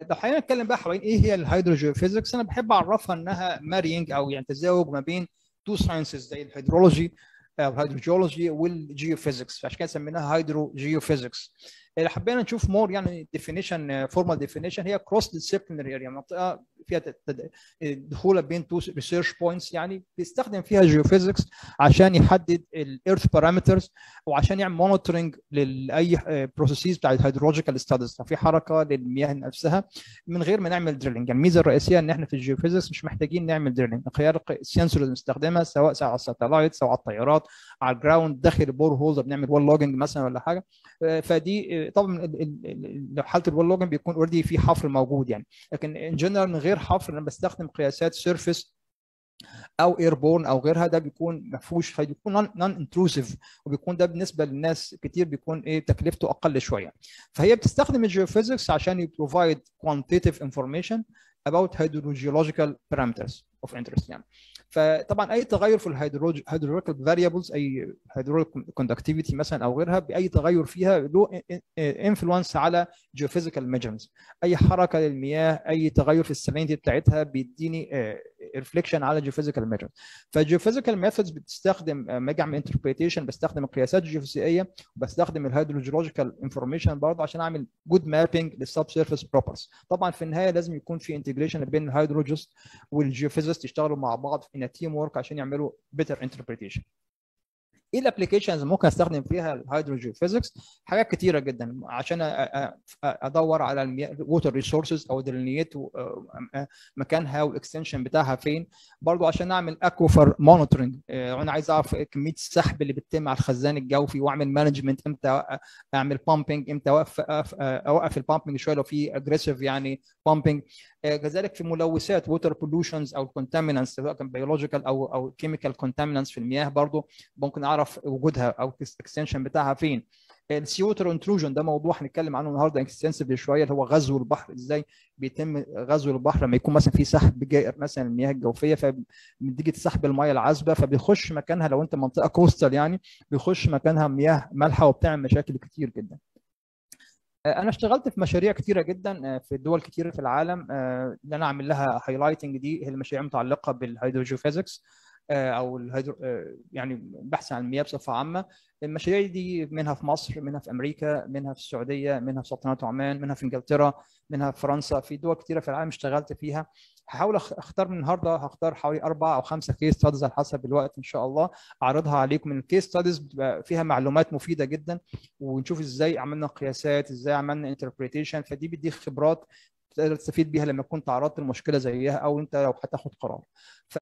لو خلينا نتكلم بقى حوالين ايه هي الهيدروجيوفيزكس انا بحب اعرفها انها مارينج او يعني تزاوج ما بين تو ساينسز زي الهيدرولوجي او الهيدروجيولوجي والجيوفيزكس فعشان كده سميناها هيدرو جيوفيزكس اللي حبينا نشوف مور يعني ديفينيشن فورمال ديفينيشن هي كروس ديسيبلينري اريا منطقه فيها دخول بين تو ريسيرش بوينتس يعني بيستخدم فيها جيوفيزكس عشان يحدد الايرث بارامترز وعشان يعمل مونيتورنج لاي بروسيسز بتاع الهيدرولوجيكال ستاديز ففي حركه للمياه نفسها من غير ما نعمل دريلنج يعني الميزه الرئيسيه ان احنا في الجيوفيزكس مش محتاجين نعمل دريلنج خيار السنسورز بنستخدمها سواء على الساتلايت سواء على الطيارات على الجراوند داخل البور هولز بنعمل وول لوجنج مثلا ولا حاجه فدي طبعا لو حاله الوول لوجنج بيكون اوريدي في حفر موجود يعني لكن ان جنرال من غير حفر انا بستخدم قياسات سيرفيس او ايربورن او غيرها ده بيكون ما فيهوش فبيكون نون انتروسيف وبيكون ده بالنسبه للناس كتير بيكون ايه تكلفته اقل شويه فهي بتستخدم الجيوفيزكس عشان يبروفايد quantitative information about hydrogeological parameters of interest يعني فطبعا اي تغير في الهيدرولوجيكال فاريبلز اي هيدروليك كوندكتيفيتي مثلا او غيرها باي تغير فيها له انفلونس على جيوفيزيكال ميجرمنتس اي حركه للمياه اي تغير في السالينيتي بتاعتها بيديني ريفليكشن على جيوفيزيكال ميجرمنتس فالجيوفيزيكال ميثودز بتستخدم لما اجي اعمل انتربريتيشن بستخدم القياسات الجيوفيزيائيه وبستخدم الهيدروجيولوجيكال انفورميشن برضه عشان اعمل جود مابينج للسب سيرفيس بروبرز طبعا في النهايه لازم يكون في انتجريشن بين الهيدروجيست والجيوفيزيست يشتغلوا مع بعض في تيم ورك عشان يعملوا بيتر انتربريتيشن ايه الابلكيشنز اللي ممكن استخدم فيها الهيدروجين فيزيكس حاجات كتيره جدا عشان ادور على المياه ووتر ريسورسز او دلنيات مكانها والاكستنشن بتاعها فين برضو عشان اعمل اكوفر مونيتورنج وانا عايز اعرف كميه السحب اللي بتتم على الخزان الجوفي واعمل مانجمنت امتى اعمل بامبنج امتى اوقف اوقف البامبنج شويه لو في اجريسيف يعني بامبنج كذلك في ملوثات ووتر بولوشنز او كونتامينانتس سواء كان بيولوجيكال او او كيميكال كونتامينانتس في المياه برضو ممكن اعرف وجودها او الاكستنشن بتاعها فين السي ووتر انتروجن ده موضوع هنتكلم عنه النهارده اكستنسيف شويه اللي هو غزو البحر ازاي بيتم غزو البحر لما يكون مثلا في سحب جائر مثلا المياه الجوفيه فبتيجي تسحب المياه العذبه فبيخش مكانها لو انت منطقه كوستال يعني بيخش مكانها مياه مالحه وبتعمل مشاكل كتير جدا انا اشتغلت في مشاريع كتيره جدا في دول كتيره في العالم اللي انا اعمل لها هايلايتنج دي هي المشاريع المتعلقه بالهيدروجيوفيزكس او الهيدرو يعني بحث عن المياه بصفه عامه المشاريع دي منها في مصر منها في امريكا منها في السعوديه منها في سلطنه عمان منها في انجلترا منها في فرنسا في دول كتيره في العالم اشتغلت فيها هحاول اختار من النهارده هختار حوالي اربع او خمسه كيس ستاديز على حسب الوقت ان شاء الله اعرضها عليكم من الكيس ستاديز بتبقى فيها معلومات مفيده جدا ونشوف ازاي عملنا قياسات ازاي عملنا انتربريتيشن فدي بتديك خبرات تقدر تستفيد بيها لما تكون تعرضت لمشكله زيها او انت لو هتاخد قرار